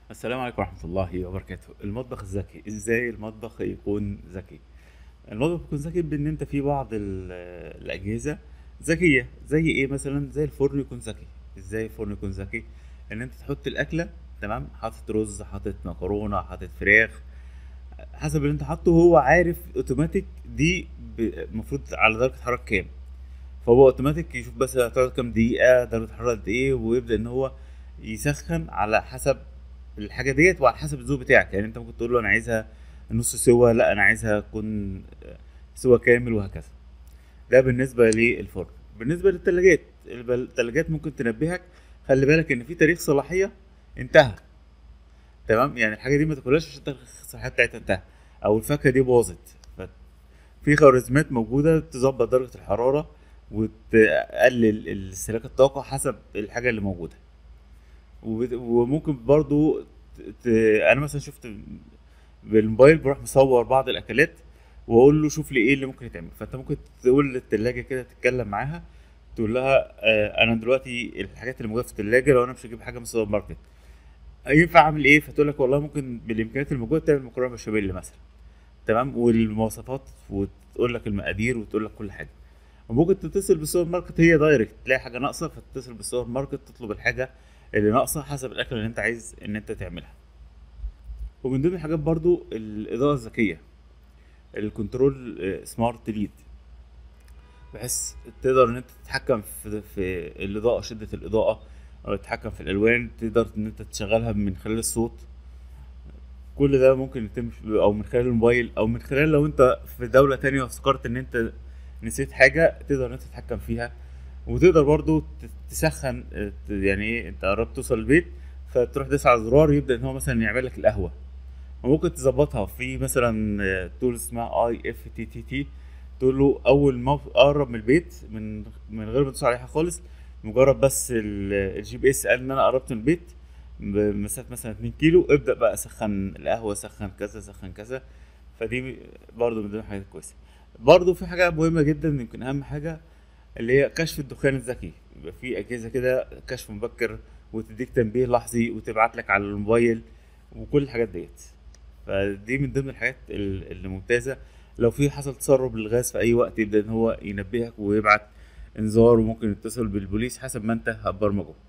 السلام عليكم ورحمة الله وبركاته المطبخ الذكي ازاي المطبخ يكون ذكي المطبخ يكون ذكي بان انت في بعض ال- الاجهزة ذكية زي ايه مثلا زي الفرن يكون ذكي ازاي الفرن يكون ذكي ان انت تحط الاكلة تمام حاطط رز حاطط مكرونة حاطط فراخ حسب اللي انت حاطه هو عارف اوتوماتيك دي ب- المفروض على درجة حرارة كام فهو اوتوماتيك يشوف بس هتقعد كام دقيقة درجة حرارة قد ايه ويبدأ ان هو يسخن على حسب الحاجة ديت وعلى حسب الذوق بتاعك يعني انت ممكن تقول له انا عايزها نص سوا لا انا عايزها تكون سوا كامل وهكذا ده بالنسبة للفرن بالنسبة للتلاجات الب- التلاجات ممكن تنبهك خلي بالك ان في تاريخ صلاحية انتهى تمام يعني الحاجة دي ما تاكلهاش عشان تاريخ الصلاحية بتاعتها انتهى او الفاكهة دي باظت ف- في خوارزميات موجودة تظبط درجة الحرارة وتقلل استهلاك الطاقة حسب الحاجة اللي موجودة وبت- وممكن برضو ت... ت... انا مثلا شفت بالموبايل بروح مصور بعض الاكلات واقول له شوف لي ايه اللي ممكن يتعمل فانت ممكن تقول للتلاجة كده تتكلم معاها تقول لها آه انا دلوقتي الحاجات اللي موجوده في التلاجة لو انا مش هجيب حاجه من السوبر ماركت ينفع اعمل ايه فتقول لك والله ممكن بالامكانيات الموجوده تعمل مكرونه بشاميل مثلا تمام والمواصفات وتقول لك المقادير وتقول لك كل حاجه وممكن تتصل بالسوبر ماركت هي دايركت تلاقي حاجه ناقصه فتتصل بالسوبر ماركت تطلب الحاجه اللي ناقصه حسب الاكل اللي انت عايز ان انت تعملها ومن ضمن الحاجات برضو الاضاءه الذكيه الكنترول آه، سمارت ليد بحيث تقدر ان انت تتحكم في في الاضاءه شده الاضاءه او تتحكم في الالوان تقدر ان انت تشغلها من خلال الصوت كل ده ممكن يتم في- او من خلال الموبايل او من خلال لو انت في دولة تانية وافتكرت ان انت نسيت حاجة تقدر ان انت تتحكم فيها وتقدر برضو ت- تسخن اه، ت- يعني ايه انت قربت توصل البيت فتروح تدوس على زرار يبدأ ان هو مثلا يعمل لك القهوة وممكن تظبطها في مثلا اه، تول اسمها اي اف تي تي تي تقول له اول ما اقرب من البيت من من غير ما تدوس عليها خالص مجرد بس ال- الجي بي اس قال ان انا قربت من البيت بمسافه مثلا 2 كيلو ابدا بقى سخن القهوه سخن كذا سخن كذا فدي برضو من ضمن الحاجات الكويسه برضو في حاجه مهمه جدا يمكن اهم حاجه اللي هي كشف الدخان الذكي يبقى في اجهزه كده كشف مبكر وتديك تنبيه لحظي وتبعت لك على الموبايل وكل الحاجات ديت فدي من ضمن الحاجات ال- اللي ممتازه لو في حصل تسرب للغاز في اي وقت يبدا ان هو ينبهك ويبعت انذار وممكن يتصل بالبوليس حسب ما انت هتبرمجه